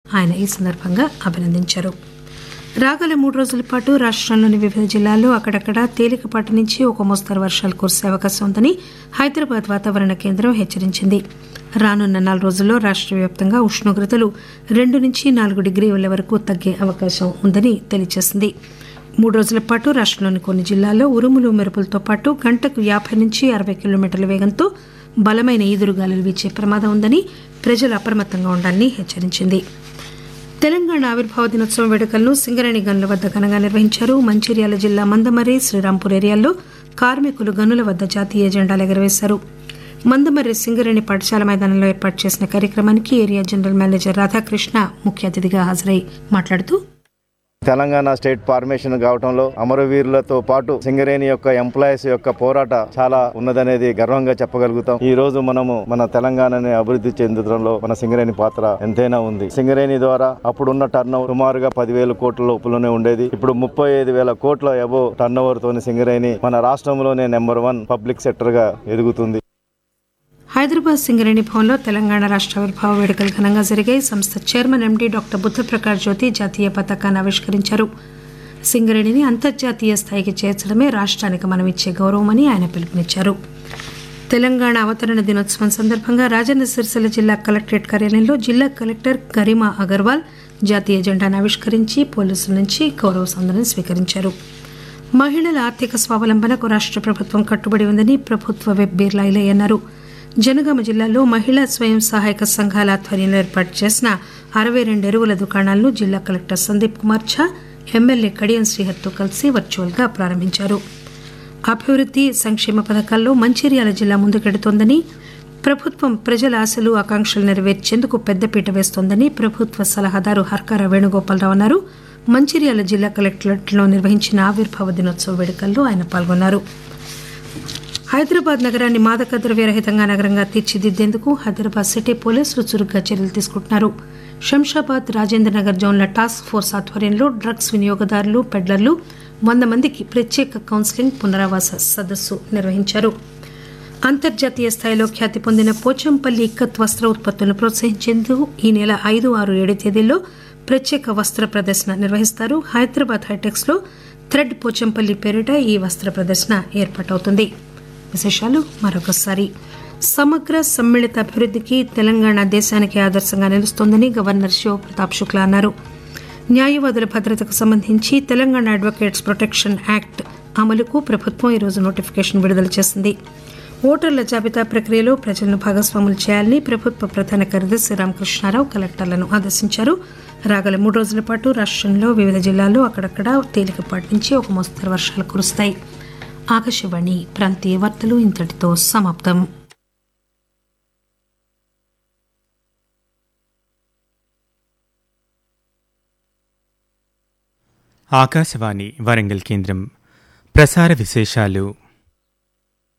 ఆయన ఈ సందర్భంగా అభినందించారు రాగల మూడు రోజుల పాటు రాష్టంలోని వివిధ జిల్లాల్లో అక్కడక్కడ తేలికపాటి నుంచి ఒక మోస్తరు వర్షాలు కురిసే అవకాశం ఉందని హైదరాబాద్ వాతావరణ కేంద్రం హెచ్చరించింది రానున్న నాలుగు రోజుల్లో రాష్ట్ర వ్యాప్తంగా ఉష్ణోగ్రతలు రెండు నుంచి నాలుగు డిగ్రీల వరకు తగ్గే అవకాశం ఉందని తెలియజేసింది మూడు రోజుల పాటు రాష్టంలోని కొన్ని జిల్లాల్లో ఉరుములు మెరుపులతో పాటు గంటకు యాభై నుంచి అరవై కిలోమీటర్ల వేగంతో బలమైన ఈదురుగాలులు వీచే ప్రమాదం ఉందని ప్రజలు అప్రమత్తంగా ఉండాలని హెచ్చరించింది తెలంగాణ ఆవిర్భావ దినోత్సవం వేడుకలను సింగరేణి గనుల వద్ద ఘనంగా నిర్వహించారు మంచిర్యాల జిల్లా మందమర్రి శ్రీరాంపూర్ ఏరియాల్లో కార్మికులు గనుల వద్ద జాతీయ జెండాలు ఎగరవేశారు మందమర్రి సింగరేణి పాఠశాల మైదానంలో ఏర్పాటు చేసిన కార్యక్రమానికి ఏరియా జనరల్ మేనేజర్ రాధాకృష్ణ ముఖ్య అతిథిగా హాజరై మాట్లాడుతూ తెలంగాణ స్టేట్ ఫార్మేషన్ కావడంలో అమరవీరులతో పాటు సింగరేణి యొక్క ఎంప్లాయీస్ యొక్క పోరాట చాలా ఉన్నదనేది గర్వంగా చెప్పగలుగుతాం ఈ రోజు మనము మన తెలంగాణని అభివృద్ధి చెందడంలో మన సింగరేణి పాత్ర ఎంతైనా ఉంది సింగరేణి ద్వారా అప్పుడున్న టర్న్ సుమారుగా పదివేల కోట్ల లోపలనే ఉండేది ఇప్పుడు ముప్పై ఐదు వేల కోట్ల ఎబో టర్న్ ఓవర్ తోని సింగరేణి మన రాష్ట్రంలోనే నెంబర్ వన్ పబ్లిక్ సెక్టర్ గా ఎదుగుతుంది హైదరాబాద్ సింగరేణి భవన్లో తెలంగాణ రాష్ట్ర ఆవిర్భావ వేడుకలు ఘనంగా జరిగాయి సంస్థ chairman MD doctor Buddhaprakash Jyothi జాతీయ పతాకాన్ని ఆవిష్కరించారు సింగరేణిని అంతర్జాతీయ స్థాయికి చేర్చడమే రాష్ట్రానికి మనం ఇచ్చే గౌరవమని ఆయన పిలుపునిచ్చారు తెలంగాణ అవతరణ దినోత్సవం సందర్భంగా రాజన్న సిరిసిల్ల జిల్లా కలెక్టరేట్ కార్యాలయంలో జిల్లా కలెక్టర్ గరిమా అగర్వాల్ జాతీయ జెండాను ఆవిష్కరించి పోలీసుల నుంచి గౌరవ సందనం స్వీకరించారు మహిళల ఆర్థిక స్వావలంబనకు రాష్ట్ర ప్రభుత్వం కట్టుబడి ఉందని ప్రభుత్వ వెబ్ బీర్లాయిలే అన్నారు జనగామ జిల్లాలో మహిళా స్వయం సహాయక సంఘాల ఆధ్వర్యంలో ఏర్పాటు చేసిన అరవై రెండు ఎరువుల దుకాణాలను జిల్లా కలెక్టర్ సందీప్ కుమార్ ఝా ఎమ్మెల్యే కడియం శ్రీహర్తో కలిసి వర్చువల్గా ప్రారంభించారు అభివృద్ధి సంక్షేమ పథకాల్లో మంచిర్యాల జిల్లా ముందుకెడుతోందని ప్రభుత్వం ప్రజల ఆశలు ఆకాంక్షలు నెరవేర్చేందుకు పెద్దపీట వేస్తోందని ప్రభుత్వ సలహాదారు హర్కార వేణుగోపాలరావు అన్నారు మంచిర్యాల జిల్లా కలెక్టరేట్లో నిర్వహించిన ఆవిర్భావ దినోత్సవ వేడుకల్లో ఆయన పాల్గొన్నారు హైదరాబాద్ నగరాన్ని మాదక ద్రవ్యరహితంగా నగరంగా తీర్చిదిద్దేందుకు హైదరాబాద్ సిటీ పోలీసులు చురుగ్గా చర్యలు తీసుకుంటున్నారు శంషాబాద్ రాజేంద్ర నగర్ జోన్ల టాస్క్ ఫోర్స్ ఆధ్వర్యంలో డ్రగ్స్ వినియోగదారులు పెడ్లర్లు వంద మందికి ప్రత్యేక కౌన్సిలింగ్ పునరావాస సదస్సు నిర్వహించారు అంతర్జాతీయ స్థాయిలో ఖ్యాతి పొందిన పోచంపల్లి ఇక్కత్ వస్త్ర ఉత్పత్తులను ప్రోత్సహించేందుకు ఈ నెల ఐదు ఆరు ఏడు తేదీల్లో ప్రత్యేక వస్త్ర ప్రదర్శన నిర్వహిస్తారు హైదరాబాద్ హైటెక్స్ లో థ్రెడ్ పోచంపల్లి పేరిట ఈ వస్త్ర ప్రదర్శన ఏర్పాటవుతుంది విశేషాలు మరొకసారి సమగ్ర సమ్మిళిత అభివృద్ధికి తెలంగాణ దేశానికి ఆదర్శంగా నిలుస్తోందని గవర్నర్ శివప్రతాప్ శుక్లా అన్నారు న్యాయవాదుల భద్రతకు సంబంధించి తెలంగాణ అడ్వకేట్స్ ప్రొటెక్షన్ యాక్ట్ అమలుకు ప్రభుత్వం ఈరోజు నోటిఫికేషన్ విడుదల చేసింది ఓటర్ల జాబితా ప్రక్రియలో ప్రజలను భాగస్వాములు చేయాలని ప్రభుత్వ ప్రధాన కార్యదర్శి రామకృష్ణారావు కలెక్టర్లను ఆదేశించారు రాగల మూడు రోజుల పాటు రాష్ట్రంలో వివిధ జిల్లాల్లో అక్కడక్కడ తేలికపాటి నుంచి ఒక మోస్తరు వర్షాలు కురుస్తాయి ఆకాశవాణి ప్రాంతీయ వార్తలు ఇంతటితో సమాప్తం ఆకాశవాణి వరంగల్ కేంద్రం ప్రసార విశేషాలు